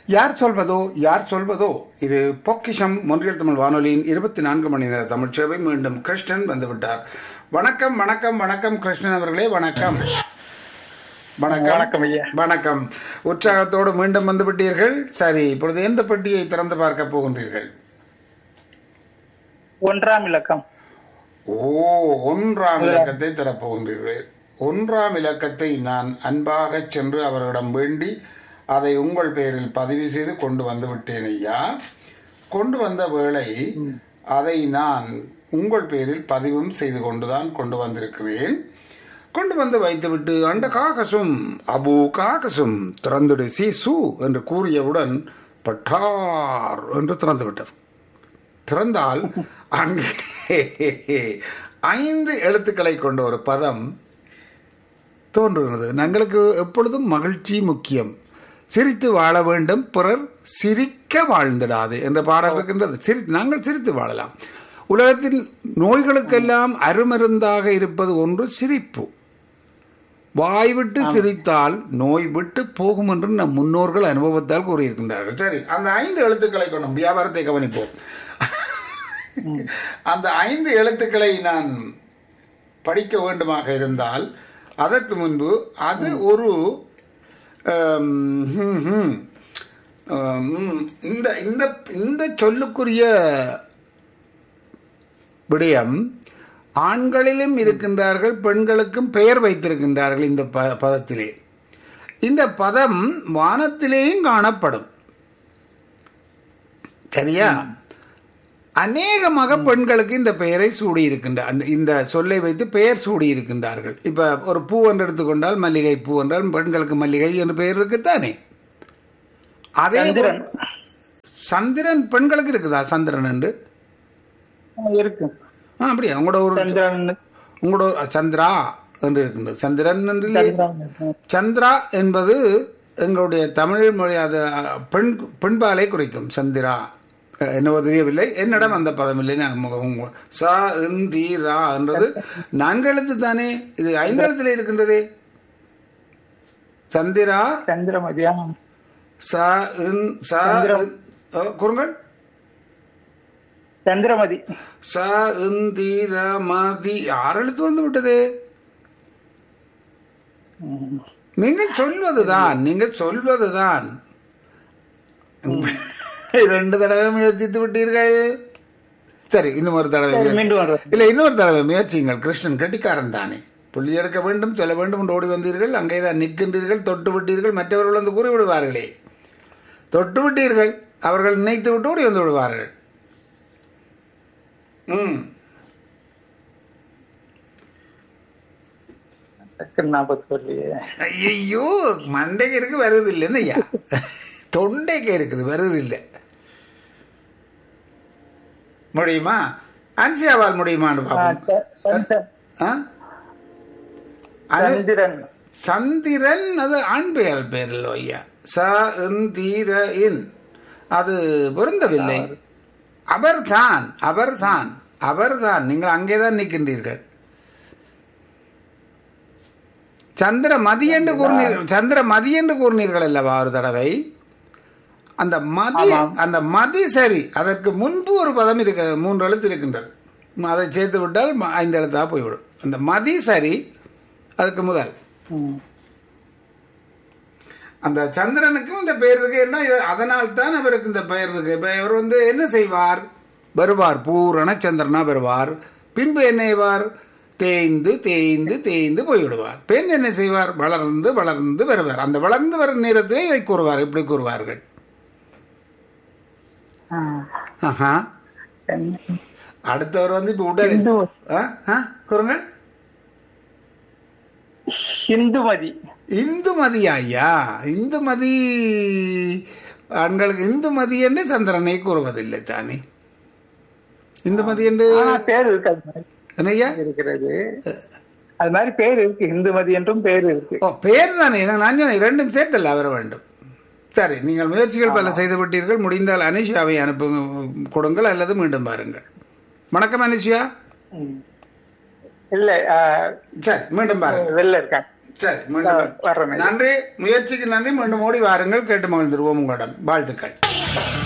யார் சொல்வதோ யார் சொல்வதோ இது பொக்கிஷம் மொன்றியல் தமிழ் வானொலியின் இருபத்தி நான்கு மணி நேர தமிழ் சேவை மீண்டும் கிருஷ்ணன் வந்துவிட்டார் வணக்கம் வணக்கம் வணக்கம் கிருஷ்ணன் அவர்களே வணக்கம் வணக்கம் வணக்கம் ஐயா வணக்கம் உற்சாகத்தோடு மீண்டும் வந்து விட்டீர்கள் சரி இப்பொழுது எந்த பெட்டியை திறந்து பார்க்க போகின்றீர்கள் ஒன்றாம் இலக்கம் ஓ ஒன்றாம் இலக்கத்தை தரப்போகின்றீர்கள் ஒன்றாம் இலக்கத்தை நான் அன்பாக சென்று அவரிடம் வேண்டி அதை உங்கள் பெயரில் பதிவு செய்து கொண்டு வந்து விட்டேன் ஐயா கொண்டு வந்த வேளை அதை நான் உங்கள் பெயரில் பதிவும் செய்து கொண்டுதான் கொண்டு வந்திருக்கிறேன் கொண்டு வந்து வைத்துவிட்டு அந்த காகசும் அபு காகசும் திறந்துடு சி சு என்று கூறியவுடன் பட்டார் என்று திறந்து விட்டது திறந்தால் அங்கே ஐந்து எழுத்துக்களை கொண்ட ஒரு பதம் தோன்றுகிறது எங்களுக்கு எப்பொழுதும் மகிழ்ச்சி முக்கியம் சிரித்து வாழ வேண்டும் பிறர் சிரிக்க வாழ்ந்திடாது என்ற பாடல் இருக்கின்றது சிரி நாங்கள் சிரித்து வாழலாம் உலகத்தில் நோய்களுக்கெல்லாம் அருமருந்தாக இருப்பது ஒன்று சிரிப்பு வாய் விட்டு சிரித்தால் நோய் விட்டு போகும் என்று நம் முன்னோர்கள் அனுபவத்தால் கூறியிருக்கின்றார்கள் சரி அந்த ஐந்து எழுத்துக்களை கொண்டும் வியாபாரத்தை கவனிப்போம் அந்த ஐந்து எழுத்துக்களை நான் படிக்க வேண்டுமாக இருந்தால் அதற்கு முன்பு அது ஒரு ஆம், ஹம், ஹம், ஆம், இந்த இந்த இந்த சொல்லுக்குரிய விடயம் ஆண்களிலும் இருக்கின்றார்கள் பெண்களுக்கும் பெயர் வைத்திருக்கின்றார்கள் இந்த ப பதத்திலே இந்த பதம் வானத்திலேயும் காணப்படும் சரியா அநேகமாக பெண்களுக்கு இந்த பெயரை சூடி இருக்கின்ற அந்த இந்த சொல்லை வைத்து பெயர் சூடி இருக்கின்றார்கள் இப்ப ஒரு பூ என்று எடுத்துக்கொண்டால் மல்லிகை பூ என்றால் பெண்களுக்கு மல்லிகை என்று பெயர் இருக்குத்தானே அதே போல் சந்திரன் சந்திரன் பெண்களுக்கு இருக்குதா சந்திரன் என்று இருக்கு ஆ அப்படியா உங்களோட ஒரு சந்திரன் உங்களோட ஒரு சந்திரா என்று இருக்கின்றது சந்திரன் என்று இல்லையே. சந்திரன். சந்திரா என்பது எங்களுடைய தமிழ் மொழி அது அஹ், பெண் பெண்பாலை குறிக்கும் சந்திரா அஹ், என்னவோ தெரியவில்லை என்னிடம் அந்த பதம் இல்லை நான் உங்க- உங்க- ச இன், தி, ரா என்றது நான்கு எழுத்து தானே இது ஐந்து எழுத்துல இருக்கின்றதே சந்திரா சந்திரமதியா ச இன், ச இன், அஹ், கூறுங்கள் சந்திரமதி ச இன், தி, ர, ம, தி ஆறு எழுத்து வந்து விட்டதே நீங்கள் சொல்வதுதான் நீங்கள் சொல்வதுதான் ரெண்டு தடவை முயற்சித்து விட்டீர்கள் சரி இன்னும் ஒரு தடவை முயற்சி- மீண்டும் வர்றேன் இல்லை இன்னொரு தடவை முயற்சியுங்கள் கிருஷ்ணன் கெட்டிக்காரன் தானே புள்ளி எடுக்க வேண்டும் சொல்ல வேண்டும் என்று ஓடி வந்தீர்கள் அங்கே தான் நிற்கின்றீர்கள் தொட்டு விட்டீர்கள் மற்றவர்கள் வந்து கூறி விடுவார்களே தொட்டு விட்டீர்கள் அவர்கள் நினைத்து விட்டு ஓடி வந்து விடுவார்கள் ம் டக்குன்னு ஞாபகத்துக்கு வரலையே ஐயோ மண்டைக்கு இருக்கு வருது இல்லைன்னு ஐயா தொண்டைக்கு இருக்குது வருது இல்லை முடியுமா அன்சியாவால் முடியுமான்னு ஆ, பார்ப்போம் ச- சந்திர- ஆ? அனு- சந்திரன் சந்திரன் அது ஆண் பெயர் பேரில் ஐயா ச இந்தீர இன் அது பொருந்தவில்லை அவர்தான் அவர்தான் அவர்தான் நீங்கள் அங்கேதான் நிற்கின்றீர்கள் சந்திர மதி என்று கூறினீர்கள் சந்திர மதி என்று கூறினீர்கள் அல்லவா ஒரு தடவை அந்த மதி அந்த மதி சரி அதற்கு முன்பு ஒரு பதம் இருக்கு மூன்று எழுத்து இருக்கின்றது அதை சேர்த்து விட்டால் ம- ஐந்து எழுத்தாக போய்விடும் அந்த மதி சரி அதுக்கு முதல் ம். அந்த சந்திரனுக்கும் இந்த பெயர் இருக்கு என்ன இது- அதனால் தான் அவருக்கு இந்த பெயர் இருக்கு இப்ப இவர் வந்து என்ன செய்வார் வருவார் பூரண சந்திரனா வருவார் பின்பு என்ன செய்வார் தேய்ந்து தேய்ந்து தேய்ந்து போய்விடுவார் பின் என்ன செய்வார் வளர்ந்து வளர்ந்து வருவார் அந்த வளர்ந்து வரும் நேரத்திலே இதை கூறுவார் இப்படி கூறுவார்கள் ஆ. ஆஹா சந்திரன். அடுத்தவர் வந்து இப்ப உடல் இந்து. ஆ? ஆ? கூறுங்க ஹிந்துமதி இந்துமதி ஐயா இந்துமதி ஆண்களுக்கு இந்துமதி என்று சந்திரனை கூறுவதில்லை தானே இந்துமதி என்று ஆனா பேர் இருக்கு அது மாதிரி என்னய்யா இருக்கிறது அது மாதிரி பேர் இருக்கு இந்துமதி என்றும் பேர் இருக்கு ஓ பேர் தானே நான் நான் சொன்னேன், இரண்டும் சேர்த்தல்ல வர வேண்டும் சரி நீங்கள் முயற்சிகள் பல செய்து விட்டீர்கள் முடிந்தால் அனுஷியாவை அனுப்பு கொடுங்கள் அல்லது மீண்டும் பாருங்கள் வணக்கம் அனுஷியா ம். இல்ல ஆ, சரி மீண்டும் பாருங்கள் வெளில இருக்காங்க சரி மீண்டும் வர்றேன் ஐயா. நன்றி முயற்சிக்கு நன்றி மீண்டும் ஓடி வாருங்கள் கேட்டு மகிழ்ந்துருவோம் உங்களிடம் வாழ்த்துக்கள்